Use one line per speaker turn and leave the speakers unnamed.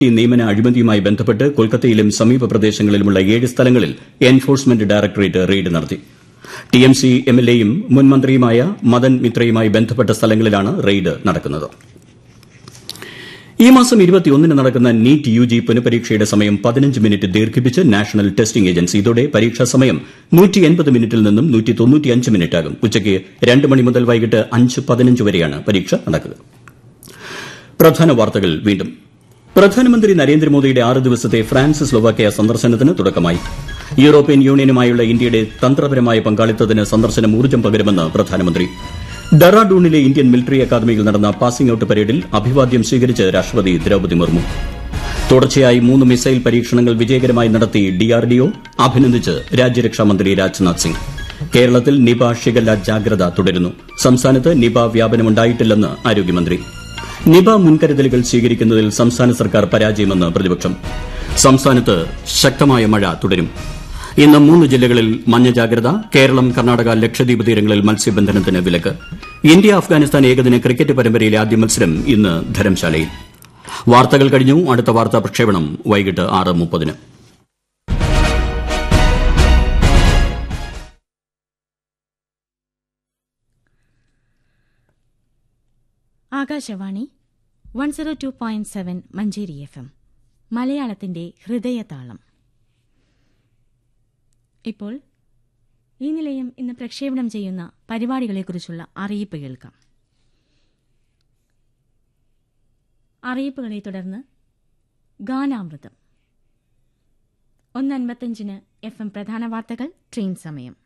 ഈ നിയമന അഴിമതിയുമായി ബന്ധപ്പെട്ട് കൊൽക്കത്തയിലും സമീപ പ്രദേശങ്ങളിലുമുള്ള ഏഴ് സ്ഥലങ്ങളിൽ എൻഫോഴ്സ്മെന്റ് ഡയറക്ടറേറ്റ് റെയ്ഡ് നടത്തി ടിഎംസി എംഎൽഎയും മുൻ മന്ത്രിയുമായ മദൻ മിത്രയുമായി ബന്ധപ്പെട്ട സ്ഥലങ്ങളിലാണ് റെയ്ഡ് നടക്കുന്നത് ഈ മാസം ന് നടക്കുന്ന നീറ്റ് യുജി പുനഃപരീക്ഷയുടെ സമയം പതിനഞ്ച് മിനിറ്റ് ദീർഘിപ്പിച്ച് നാഷണൽ ടെസ്റ്റിംഗ് ഏജൻസി ഇതോടെ പരീക്ഷാ സമയം മിനിറ്റിൽ നിന്നും മിനിറ്റാകും ഉച്ചയ്ക്ക് രണ്ട് മണി മുതൽ വൈകിട്ട് അഞ്ച് പതിനഞ്ച് വരെയാണ് പരീക്ഷ നടക്കുക പ്രധാന വാർത്തകൾ വീണ്ടും പ്രധാനമന്ത്രി നരേന്ദ്രമോദിയുടെ ആറ് ദിവസത്തെ ഫ്രാൻസ് സ്ലൊവാക്യ സന്ദർശനത്തിന് തുടക്കമായി യൂറോപ്യൻ യൂണിയനുമായുള്ള ഇന്ത്യയുടെ തന്ത്രപരമായ പങ്കാളിത്തത്തിന് സന്ദർശനം ഊർജ്ജം പകരുമെന്ന് പ്രധാനമന്ത്രി ഡെറാഡൂണിലെ ഇന്ത്യൻ മിലിറ്ററി അക്കാദമിയിൽ നടന്ന പാസിംഗ് ഔട്ട് പരേഡിൽ അഭിവാദ്യം സ്വീകരിച്ച് രാഷ്ട്രപതി ദ്രൌപദി മുർമു തുടർച്ചയായി മൂന്ന് മിസൈൽ പരീക്ഷണങ്ങൾ വിജയകരമായി നടത്തി ഡിആർഡിഒ അഭിനന്ദിച്ച് രാജ്യരക്ഷാമന്ത്രി രാജ്നാഥ് സിംഗ് കേരളത്തിൽ നിപ ഷിഗല്ല ജാഗ്രത തുടരുന്നു സംസ്ഥാനത്ത് നിപ വ്യാപനമുണ്ടായിട്ടില്ലെന്ന് ആരോഗ്യമന്ത്രി നിപ മുൻകരുതലുകൾ സ്വീകരിക്കുന്നതിൽ സംസ്ഥാന സർക്കാർ പരാജയമെന്ന് പ്രതിപക്ഷം സംസ്ഥാനത്ത് ശക്തമായ മഴ തുടരും ഇന്ന് മൂന്ന് ജില്ലകളിൽ മഞ്ഞ ജാഗ്രത കേരളം കർണാടക ലക്ഷദ്വീപ് തീരങ്ങളിൽ മത്സ്യബന്ധനത്തിന് വിലക്ക് ഇന്ത്യ അഫ്ഗാനിസ്ഥാൻ ഏകദിന ക്രിക്കറ്റ് പരമ്പരയിലെ ആദ്യ മത്സരം ഇന്ന് ധരംശാലയിൽ വാർത്തകൾ കഴിഞ്ഞു അടുത്ത വാർത്താ പ്രക്ഷേപണം വൈകിട്ട് ആറ് മുപ്പതിന്
Akashvani one zero two point seven Manjeri F M മലയാളത്തിന്റെ ഹൃദയതാളം ഇപ്പോൾ ഈ നിലയം ഇന്ന് പ്രക്ഷേപണം ചെയ്യുന്ന പരിപാടികളെക്കുറിച്ചുള്ള അറിയിപ്പ് കേൾക്കാം അറിയിപ്പുകളെ തുടർന്ന് ഗാനാമൃതം ഒന്നൻപത്തഞ്ചിന് എഫ് എം പ്രധാന വാർത്തകൾ ട്രെയിൻ സമയം